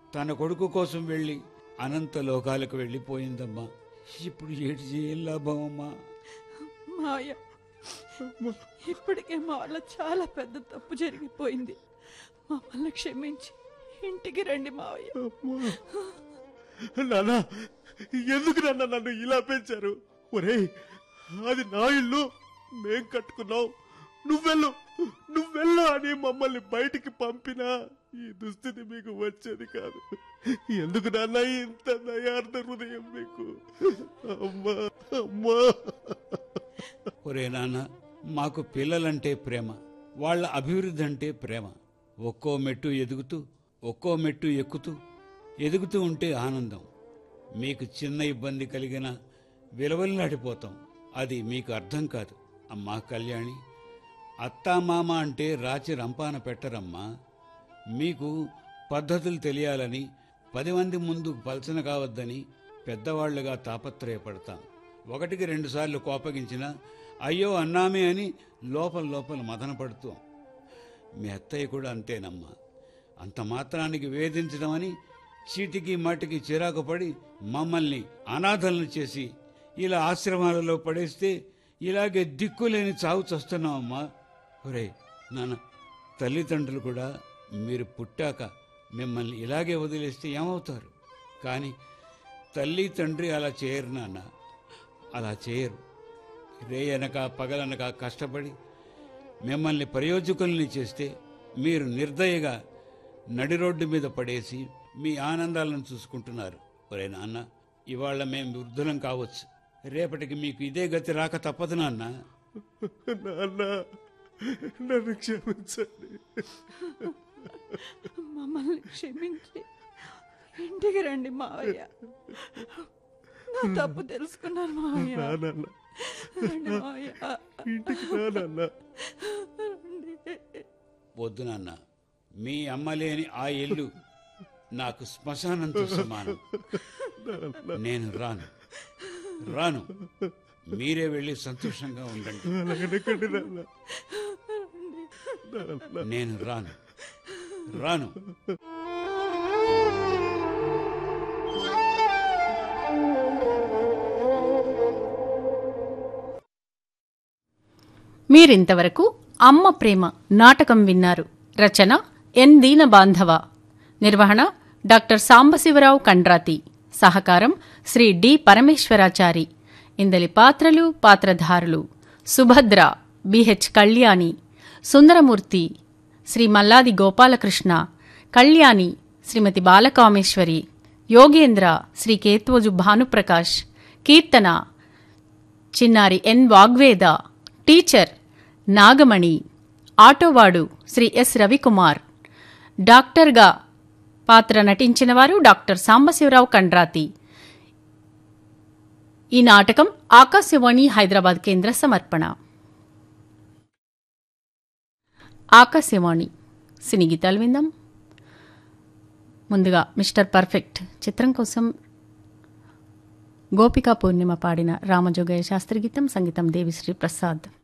తన కొడుకు కోసం వెళ్ళి అనంత లోకాలకు వెళ్ళిపోయిందమ్మా ఇప్పుడు ఏటి చేయాలి లాభమమ్మా మాయ ఇప్పటికే మా వల్ల చాలా పెద్ద తప్పు జరిగిపోయింది మమ్మల్ని క్షమించి ఇంటికి రండి మావయ్య నాన్న ఎందుకు నాన్న నన్ను ఇలా పెంచారు ఒరేయ్ అది నా ఇల్లు మేం కట్టుకున్నాం నువ్వెళ్ళు నువ్వెళ్ళు అని మమ్మల్ని బయటికి పంపినా ఈ దుస్థితి మీకు వచ్చేది కాదు ఎందుకు నాన్న ఇంత దయార్థ హృదయం మీకు అమ్మా అమ్మా ఒరే నాన్న మాకు పిల్లలంటే ప్రేమ వాళ్ళ అభివృద్ధి అంటే ప్రేమ ఒక్కో మెట్టు ఎదుగుతూ ఒక్కో మెట్టు ఎక్కుతూ ఎదుగుతూ ఉంటే ఆనందం మీకు చిన్న ఇబ్బంది కలిగిన విలవల్లాడిపోతాం అది మీకు అర్థం కాదు అమ్మా కళ్యాణి అత్తా మామ అంటే రాచి రంపాన పెట్టరమ్మా మీకు పద్ధతులు తెలియాలని పది మంది ముందు పలచన కావద్దని పెద్దవాళ్లుగా తాపత్రయపడతాం ఒకటికి రెండుసార్లు కోపగించినా అయ్యో అన్నామే అని లోపల లోపల మదన పడుతాం మీ అత్తయ్య కూడా అంతేనమ్మా అంత మాత్రానికి వేధించడమని చీటికి మాటికి చిరాకు పడి మమ్మల్ని అనాథలను చేసి ఇలా ఆశ్రమాలలో పడేస్తే ఇలాగే దిక్కులేని చావు చస్తున్నామమ్మా ఒరే నాన్న తల్లిదండ్రులు కూడా మీరు పుట్టాక మిమ్మల్ని ఇలాగే వదిలేస్తే ఏమవుతారు కానీ తల్లి తండ్రి అలా చేయరు నాన్న అలా చేయరు రేయనక పగలనక కష్టపడి మిమ్మల్ని ప్రయోజకుల్ని చేస్తే మీరు నిర్దయగా నడి రోడ్డు మీద పడేసి మీ ఆనందాలను చూసుకుంటున్నారు ఒరే నాన్న ఇవాళ మేము వృద్ధులం కావచ్చు రేపటికి మీకు ఇదే గతి రాక తప్పదు నాన్న నాన్న నన్ను క్షమించండి మమ్మల్ని క్షమించి ఇంటికి రండి మావయ్య నా తప్పు తెలుసుకున్నాను మావయ్య నా నాన్న రండి మావయ్య ఇంటికి రా నాన్న రండి వద్దు నాన్న మీ అమ్మ లేని ఆ ఇల్లు నాకు శ్మశానంతో సమానం నేను రాను రాను మీరే వెళ్ళి సంతోషంగా ఉండండి అలాగనకండి నాన్న నేను రాను రాను మీరింతవరకు అమ్మ ప్రేమ నాటకం విన్నారు రచన ఎన్ దీన బాంధవ నిర్వహణ డాక్టర్ సాంబశివరావు కండ్రాతి సహకారం శ్రీ డి పరమేశ్వరాచారి ఇందలి పాత్రలు పాత్రధారులు సుభద్ర బిహెచ్ కళ్యాణి సుందరమూర్తి శ్రీ మల్లాది గోపాలకృష్ణ కళ్యాణి శ్రీమతి బాలకామేశ్వరి యోగేంద్ర శ్రీ కేత్వజు భానుప్రకాష్ కీర్తన చిన్నారి ఎన్ వాగ్వేద టీచర్ నాగమణి ఆటోవాడు శ్రీ ఎస్ రవికుమార్ డాక్టర్గా పాత్ర నటించిన వారు డాక్టర్ సాంబశివరావు కండ్రాతి ఈ నాటకం ఆకాశవాణి హైదరాబాద్ కేంద్ర సమర్పణ ఆకాశవాణి సినీ గీతాలు విందాం ముందుగా మిస్టర్ పర్ఫెక్ట్ చిత్రం కోసం గోపికా పూర్ణిమ పాడిన రామజోగయ్య శాస్త్రి గీతం సంగీతం దేవిశ్రీ ప్రసాద్